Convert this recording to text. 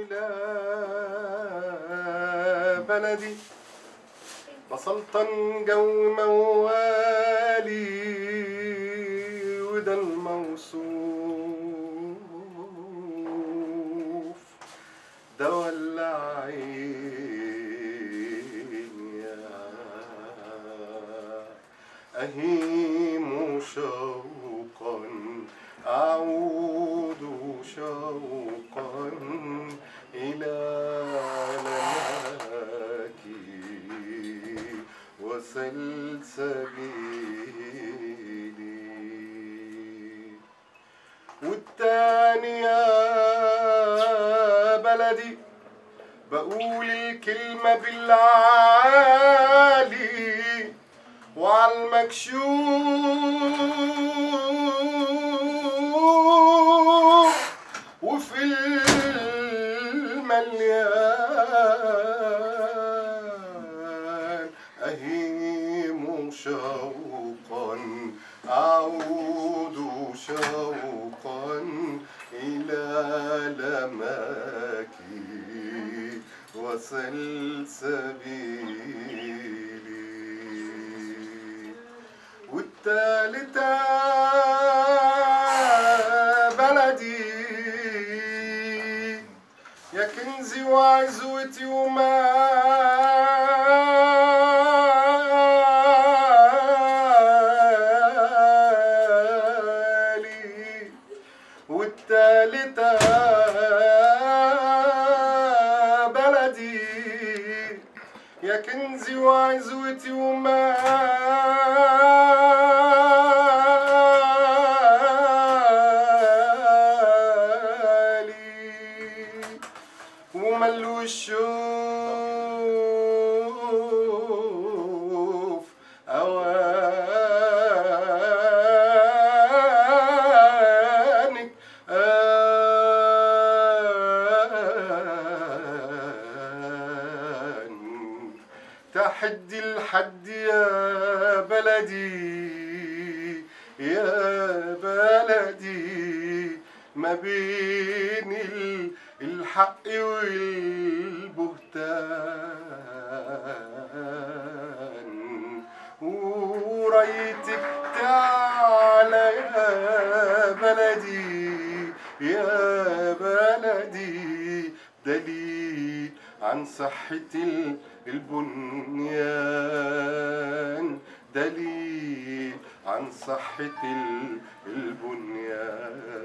إلى بلدي بسلطن جو موالي وده الموصوف ده ولا عين يا أهيم شوقا أعود شوقا إلى لك وسلسبيلي والتاني يا بلدي بقول الكلمة بالعالي وعلى المكشوف وفي المليان أهيم شوقا أعود شوقا إلى لماك وسلسبيلي والتالتة بلدي يا كنزي وعزوتي ومالي والتالتة بلدي يا كنزي وعزوتي ومالي وملو الشوف أوانك آن تحدي الحد يا بلدي يا بلدي ما بين ال- الحق والبهتان ورايتك تعالى يا بلدي يا بلدي دليل عن صحة ال- البنيان دليل عن صحة ال- البنيان